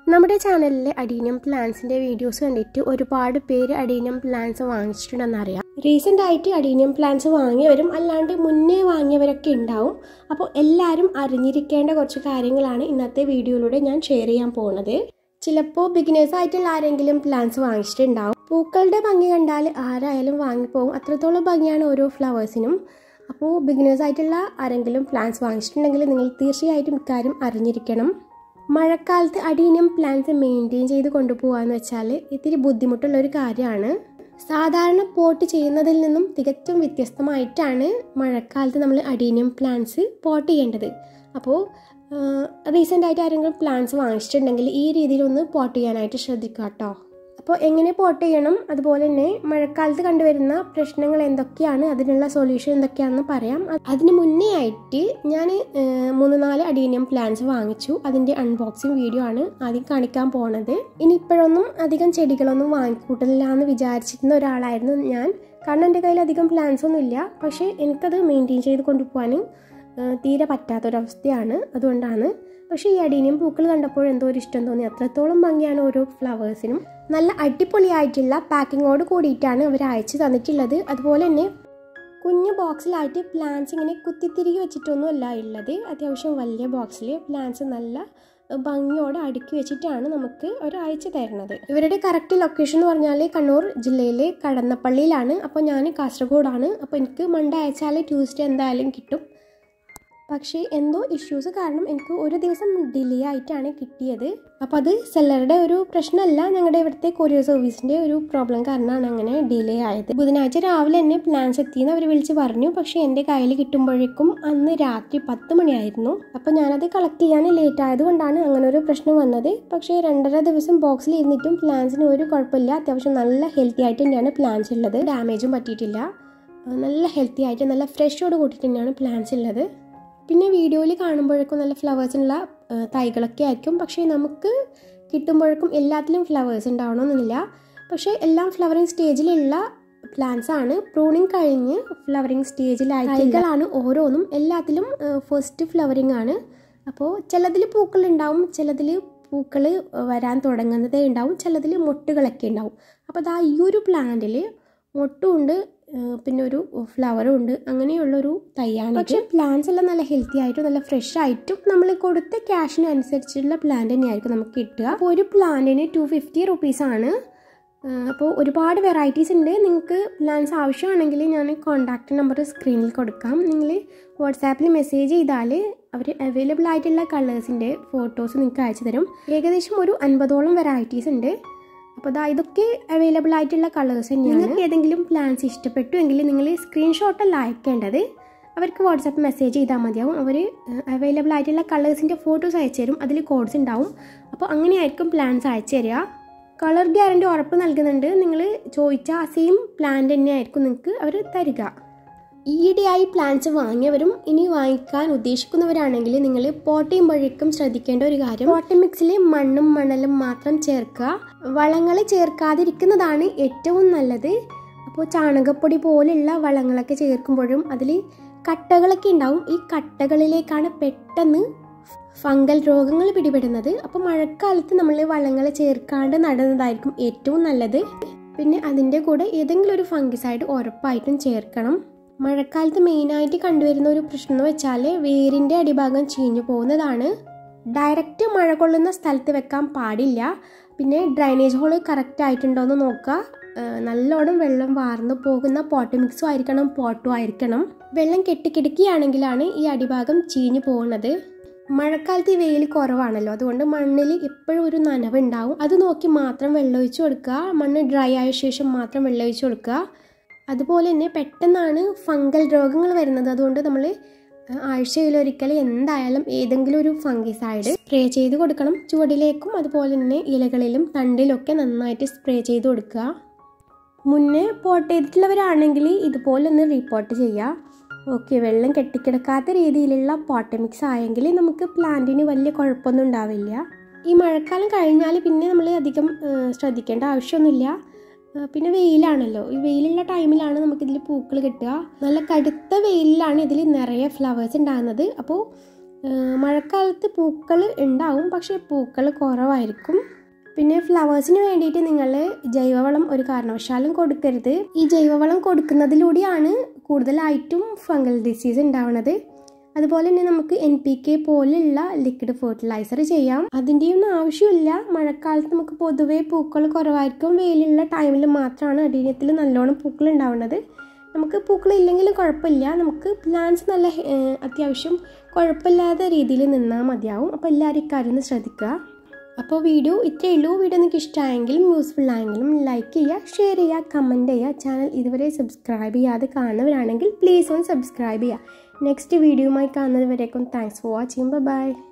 നമ്മുടെ ചാനലിലെ adenium പ്ലാന്റ്സിന്റെ videos കണ്ടിട്ട് ഒരുപാട് പേര് അഡീനിയം പ്ലാന്റ്സ് വാങ്ങിച്ചിട്ടുണ്ടെന്നറിയാം റീസെൻ്റ് ആയിട്ട് അഡീനിയം പ്ലാന്റ്സ് വാങ്ങിയവരും അല്ലാണ്ട് മുന്നേ വാങ്ങിയവരൊക്കെ ഉണ്ടാവും അപ്പോൾ എല്ലാവരും അറിഞ്ഞിരിക്കേണ്ട കുറച്ച് കാര്യങ്ങളാണ് ഇന്നത്തെ വീഡിയോയിലൂടെ ഞാൻ ഷെയർ ചെയ്യാൻ പോകുന്നത് ചിലപ്പോൾ ബിഗിനേഴ്സ് ആയിട്ടുള്ള ആരെങ്കിലും പ്ലാന്റ്സ് വാങ്ങിച്ചിട്ടുണ്ടാവും പൂക്കളുടെ ഭംഗി കണ്ടാൽ ആരായാലും വാങ്ങിപ്പോകും അത്രത്തോളം ഭംഗിയാണ് ഓരോ ഫ്ലവേഴ്സിനും അപ്പോൾ ബിഗിനേഴ്സ് ആയിട്ടുള്ള ആരെങ്കിലും പ്ലാന്റ്സ് വാങ്ങിച്ചിട്ടുണ്ടെങ്കിൽ നിങ്ങൾ തീർച്ചയായിട്ടും ഇക്കാര്യം അറിഞ്ഞിരിക്കണം മഴക്കാലത്ത് അഡീനിയം പ്ലാന്റ്സ് മെയിൻറ്റെയിൻ ചെയ്ത് കൊണ്ടുപോകാന്ന് വെച്ചാൽ ഇത്തിരി ബുദ്ധിമുട്ടുള്ള ഒരു കാര്യമാണ് സാധാരണ പോട്ട് ചെയ്യുന്നതിൽ നിന്നും തികച്ചും വ്യത്യസ്തമായിട്ടാണ് മഴക്കാലത്ത് നമ്മൾ അഡീനിയം പ്ലാന്റ്സ് പോട്ട് ചെയ്യേണ്ടത് അപ്പോൾ റീസെൻ്റ് ആയിട്ട് ആരെങ്കിലും പ്ലാന്റ്സ് വാങ്ങിച്ചിട്ടുണ്ടെങ്കിൽ ഈ രീതിയിലൊന്ന് പോട്ട് ചെയ്യാനായിട്ട് ശ്രദ്ധിക്കുക കേട്ടോ അപ്പോൾ എങ്ങനെ പോട്ട് ചെയ്യണം അതുപോലെ തന്നെ മഴക്കാലത്ത് കണ്ടുവരുന്ന പ്രശ്നങ്ങൾ എന്തൊക്കെയാണ് അതിനുള്ള സൊല്യൂഷൻ എന്തൊക്കെയാണെന്ന് പറയാം അതിന് മുന്നേ ആയിട്ട് ഞാൻ മൂന്ന് നാല് അഡീനിയം പ്ലാന്റ്സ് വാങ്ങിച്ചു അതിൻ്റെ അൺബോക്സിങ് വീഡിയോ ആണ് ആദ്യം കാണിക്കാൻ പോണത് ഇനി ഇപ്പോഴൊന്നും അധികം ചെടികളൊന്നും വാങ്ങിക്കൂട്ടില്ല എന്ന് വിചാരിച്ചിരുന്ന ഒരാളായിരുന്നു ഞാൻ കാരണം എൻ്റെ കയ്യിൽ അധികം പ്ലാന്റ്സ് ഒന്നും ഇല്ല പക്ഷേ എനിക്കത് മെയിൻറ്റെയിൻ ചെയ്ത് കൊണ്ടുപോകാൻ തീരെ പറ്റാത്തൊരവസ്ഥയാണ് അതുകൊണ്ടാണ് പക്ഷേ ഈ അടീനിയം പൂക്കൾ കണ്ടപ്പോൾ എന്തോ ഒരു ഇഷ്ടം തോന്നി അത്രത്തോളം ഭംഗിയാണ് ഓരോ ഫ്ലവേഴ്സിനും നല്ല അടിപൊളിയായിട്ടുള്ള പാക്കിങ്ങോട് കൂടിയിട്ടാണ് അവർ അയച്ചു തന്നിട്ടുള്ളത് അതുപോലെ തന്നെ കുഞ്ഞു ബോക്സിലായിട്ട് പ്ലാന്റ്സ് ഇങ്ങനെ കുത്തിത്തിരികെ വെച്ചിട്ടൊന്നും അല്ല ഉള്ളത് അത്യാവശ്യം വലിയ ബോക്സിൽ പ്ലാന്റ്സ് നല്ല ഭംഗിയോടെ അടുക്കി വെച്ചിട്ടാണ് നമുക്ക് അവർ അയച്ചു തരുന്നത് ഇവരുടെ കറക്റ്റ് ലൊക്കേഷൻ എന്ന് പറഞ്ഞാൽ കണ്ണൂർ ജില്ലയിലെ കടന്നപ്പള്ളിയിലാണ് അപ്പോൾ ഞാൻ കാസർഗോഡാണ് അപ്പോൾ എനിക്ക് മൺഡേ അയച്ചാൽ ട്യൂസ്ഡേ എന്തായാലും കിട്ടും പക്ഷേ എന്തോ ഇഷ്യൂസ് കാരണം എനിക്ക് ഒരു ദിവസം ഡിലേ ആയിട്ടാണ് കിട്ടിയത് അപ്പോൾ അത് സെല്ലറുടെ ഒരു പ്രശ്നമല്ല ഞങ്ങളുടെ ഇവിടുത്തെ കൊറിയർ സർവീസിൻ്റെ ഒരു പ്രോബ്ലം കാരണമാണ് അങ്ങനെ ഡിലേ ആയത് ബുധനാഴ്ച രാവിലെ തന്നെ പ്ലാൻസ് എത്തിയെന്ന് അവർ വിളിച്ച് പറഞ്ഞു പക്ഷേ എൻ്റെ കയ്യിൽ കിട്ടുമ്പോഴേക്കും അന്ന് രാത്രി പത്ത് മണിയായിരുന്നു അപ്പോൾ ഞാനത് കളക്ട് ചെയ്യാൻ ലേറ്റ് ആയതുകൊണ്ടാണ് അങ്ങനെ ഒരു പ്രശ്നം വന്നത് പക്ഷേ രണ്ടര ദിവസം ബോക്സിൽ ഇരുന്നിട്ടും പ്ലാൻസിന് ഒരു കുഴപ്പമില്ല അത്യാവശ്യം നല്ല ഹെൽത്തി ആയിട്ട് തന്നെയാണ് പ്ലാൻസ് ഉള്ളത് ഡാമേജും പറ്റിയിട്ടില്ല നല്ല ഹെൽത്തി ആയിട്ട് നല്ല ഫ്രഷോട് കൂട്ടിയിട്ട് തന്നെയാണ് പ്ലാൻസ് ഉള്ളത് പിന്നെ വീഡിയോയിൽ കാണുമ്പോഴേക്കും നല്ല ഫ്ലവേഴ്സിനുള്ള തൈകളൊക്കെ ആയിരിക്കും പക്ഷേ നമുക്ക് കിട്ടുമ്പോഴേക്കും എല്ലാത്തിലും ഫ്ലവേഴ്സ് ഉണ്ടാവണമെന്നില്ല പക്ഷേ എല്ലാം ഫ്ലവറിങ് സ്റ്റേജിലുള്ള പ്ലാന്റ്സ് ആണ് പ്രൂണിങ് കഴിഞ്ഞ് ഫ്ലവറിങ് സ്റ്റേജിലായി തൈകളാണ് ഓരോന്നും എല്ലാത്തിലും ഫസ്റ്റ് ഫ്ലവറിങ് ആണ് അപ്പോൾ ചിലതിൽ പൂക്കൾ ഉണ്ടാവും ചിലതിൽ പൂക്കൾ വരാൻ തുടങ്ങുന്നതേ ഉണ്ടാവും ചിലതിൽ മൊട്ടുകളൊക്കെ ഉണ്ടാവും അപ്പോൾ അതാ ഈ ഒരു പ്ലാന്റിൽ മൊട്ടുമുണ്ട് പിന്നെ ഒരു ഫ്ലവറും ഉണ്ട് അങ്ങനെയുള്ളൊരു തൈയാണ് പക്ഷേ പ്ലാന്റ്സ് എല്ലാം നല്ല ഹെൽത്തി ആയിട്ടും നല്ല ഫ്രഷ് ആയിട്ടും നമ്മൾ കൊടുത്ത ക്യാഷിനനുസരിച്ചുള്ള പ്ലാന്റ് തന്നെയായിരിക്കും നമുക്ക് കിട്ടുക അപ്പോൾ ഒരു പ്ലാന്റിന് ടു ഫിഫ്റ്റി റുപ്പീസാണ് അപ്പോൾ ഒരുപാട് വെറൈറ്റീസ് ഉണ്ട് നിങ്ങൾക്ക് പ്ലാൻസ് ആവശ്യമാണെങ്കിൽ ഞാൻ കോൺടാക്റ്റ് നമ്പർ സ്ക്രീനിൽ കൊടുക്കാം നിങ്ങൾ വാട്സാപ്പിൽ മെസ്സേജ് ചെയ്താൽ അവർ അവൈലബിൾ ആയിട്ടുള്ള കളേഴ്സിൻ്റെ ഫോട്ടോസ് നിങ്ങൾക്ക് അയച്ചു തരും ഏകദേശം ഒരു അൻപതോളം വെറൈറ്റീസ് ഉണ്ട് അപ്പോൾ അതാ ഇതൊക്കെ അവൈലബിൾ ആയിട്ടുള്ള കളേഴ്സ് തന്നെയാണ് നിങ്ങൾക്ക് ഏതെങ്കിലും പ്ലാൻസ് ഇഷ്ടപ്പെട്ടു എങ്കിൽ നിങ്ങൾ സ്ക്രീൻഷോട്ടല്ല അയക്കേണ്ടത് അവർക്ക് വാട്സാപ്പ് മെസ്സേജ് ചെയ്താൽ മതിയാവും അവർ അവൈലബിൾ ആയിട്ടുള്ള കളേഴ്സിൻ്റെ ഫോട്ടോസ് അയച്ചു തരും അതിൽ കോഡ്സ് ഉണ്ടാവും അപ്പോൾ അങ്ങനെയായിരിക്കും പ്ലാൻസ് അയച്ചു തരിക കളർ ഗ്യാരണ്ടി ഉറപ്പ് നൽകുന്നുണ്ട് നിങ്ങൾ ചോദിച്ച ആ സെയിം പ്ലാന്റ് തന്നെയായിരിക്കും നിങ്ങൾക്ക് അവർ തരിക ഈയിടെയായി പ്ലാന്റ്സ് വാങ്ങിയവരും ഇനി വാങ്ങിക്കാൻ ഉദ്ദേശിക്കുന്നവരാണെങ്കിൽ നിങ്ങൾ പോട്ട് ചെയ്യുമ്പോഴേക്കും ശ്രദ്ധിക്കേണ്ട ഒരു കാര്യം പോട്ടി മിക്സിൽ മണ്ണും മണലും മാത്രം ചേർക്കുക വളങ്ങൾ ചേർക്കാതിരിക്കുന്നതാണ് ഏറ്റവും നല്ലത് അപ്പോൾ ചാണകപ്പൊടി പോലെയുള്ള വളങ്ങളൊക്കെ ചേർക്കുമ്പോഴും അതിൽ കട്ടകളൊക്കെ ഉണ്ടാവും ഈ കട്ടകളിലേക്കാണ് പെട്ടെന്ന് ഫംഗൽ രോഗങ്ങൾ പിടിപെടുന്നത് അപ്പോൾ മഴക്കാലത്ത് നമ്മൾ വളങ്ങൾ ചേർക്കാണ്ട് നടുന്നതായിരിക്കും ഏറ്റവും നല്ലത് പിന്നെ അതിൻ്റെ കൂടെ ഏതെങ്കിലും ഒരു ഫംഗിസൈഡ് ഉറപ്പായിട്ടും ചേർക്കണം മഴക്കാലത്ത് മെയിനായിട്ട് കണ്ടുവരുന്ന ഒരു പ്രശ്നം എന്ന് വെച്ചാൽ വേരിൻ്റെ അടിഭാഗം ചീഞ്ഞു പോകുന്നതാണ് ഡയറക്റ്റ് മഴ കൊള്ളുന്ന സ്ഥലത്ത് വെക്കാൻ പാടില്ല പിന്നെ ഡ്രൈനേജ് ഹോള് കറക്റ്റ് ആയിട്ടുണ്ടോ എന്ന് നോക്കുക നല്ലോണം വെള്ളം വാർന്നു പോകുന്ന പോട്ട് മിക്സും ആയിരിക്കണം പോട്ടും ആയിരിക്കണം വെള്ളം കെട്ടിക്കിടക്കുകയാണെങ്കിലാണ് ഈ അടിഭാഗം ചീഞ്ഞു പോകുന്നത് മഴക്കാലത്ത് ഈ വെയിൽ കുറവാണല്ലോ അതുകൊണ്ട് മണ്ണിൽ എപ്പോഴും ഒരു നനവ് ഉണ്ടാവും അത് നോക്കി മാത്രം വെള്ളമൊഴിച്ച് കൊടുക്കുക മണ്ണ് ഡ്രൈ ആയ ശേഷം മാത്രം വെള്ളമൊഴിച്ച് കൊടുക്കുക അതുപോലെ തന്നെ പെട്ടെന്നാണ് ഫംഗൽ രോഗങ്ങൾ വരുന്നത് അതുകൊണ്ട് നമ്മൾ ആഴ്ചയിലൊരിക്കൽ എന്തായാലും ഏതെങ്കിലും ഒരു ഫംഗിസൈഡ് സ്പ്രേ ചെയ്ത് കൊടുക്കണം ചുവടിലേക്കും അതുപോലെ തന്നെ ഇലകളിലും തണ്ടിലൊക്കെ നന്നായിട്ട് സ്പ്രേ ചെയ്ത് കൊടുക്കുക മുന്നേ പോട്ട് ചെയ്തിട്ടുള്ളവരാണെങ്കിൽ ഇതുപോലെ ഒന്ന് റിപ്പോർട്ട് ചെയ്യുക ഓക്കെ വെള്ളം കെട്ടിക്കിടക്കാത്ത രീതിയിലുള്ള പോട്ട് മിക്സ് ആയെങ്കിൽ നമുക്ക് പ്ലാന്റിന് വലിയ കുഴപ്പമൊന്നും ഉണ്ടാവില്ല ഈ മഴക്കാലം കഴിഞ്ഞാൽ പിന്നെ നമ്മൾ അധികം ശ്രദ്ധിക്കേണ്ട ആവശ്യമൊന്നുമില്ല പിന്നെ വെയിലാണല്ലോ ഈ വെയിലുള്ള ടൈമിലാണ് നമുക്കിതിൽ പൂക്കൾ കിട്ടുക നല്ല കടുത്ത വെയിലിലാണ് ഇതിൽ നിറയെ ഫ്ലവേഴ്സ് ഉണ്ടാകുന്നത് അപ്പോൾ മഴക്കാലത്ത് പൂക്കൾ ഉണ്ടാവും പക്ഷേ പൂക്കൾ കുറവായിരിക്കും പിന്നെ ഫ്ലവേഴ്സിന് വേണ്ടിയിട്ട് നിങ്ങൾ ജൈവവളം ഒരു കാരണവശാലും കൊടുക്കരുത് ഈ ജൈവവളം കൊടുക്കുന്നതിലൂടെയാണ് കൂടുതലായിട്ടും ഫംഗൽ ഡിസീസ് ഉണ്ടാവുന്നത് അതുപോലെ തന്നെ നമുക്ക് എൻ പി കെ പോലുള്ള ലിക്വിഡ് ഫെർട്ടിലൈസർ ചെയ്യാം അതിൻ്റെയൊന്നും ആവശ്യമില്ല മഴക്കാലത്ത് നമുക്ക് പൊതുവേ പൂക്കൾ കുറവായിരിക്കും വെയിലുള്ള ടൈമിൽ മാത്രമാണ് അടീനത്തിൽ നല്ലോണം പൂക്കൾ ഉണ്ടാവുന്നത് നമുക്ക് പൂക്കൾ ഇല്ലെങ്കിലും കുഴപ്പമില്ല നമുക്ക് പ്ലാന്റ്സ് നല്ല അത്യാവശ്യം കുഴപ്പമില്ലാത്ത രീതിയിൽ നിന്നാൽ മതിയാവും അപ്പോൾ എല്ലാവരും ഇക്കാര്യം ഒന്ന് ശ്രദ്ധിക്കുക അപ്പോൾ വീഡിയോ ഇത്രയേ ഉള്ളൂ വീഡിയോ നിങ്ങൾക്ക് ഇഷ്ടമായെങ്കിലും യൂസ്ഫുൾ ആയെങ്കിലും ലൈക്ക് ചെയ്യുക ഷെയർ ചെയ്യുക കമൻറ്റ് ചെയ്യുക ചാനൽ ഇതുവരെ സബ്സ്ക്രൈബ് ചെയ്യാതെ കാണുന്നവരാണെങ്കിൽ പ്ലീസ് ഒന്ന് സബ്സ്ക്രൈബ് ചെയ്യുക നെക്സ്റ്റ് വീഡിയോയുമായി കാണുന്നത് വരേക്കും താങ്ക്സ് ഫോർ വാച്ചിങ് ബൈ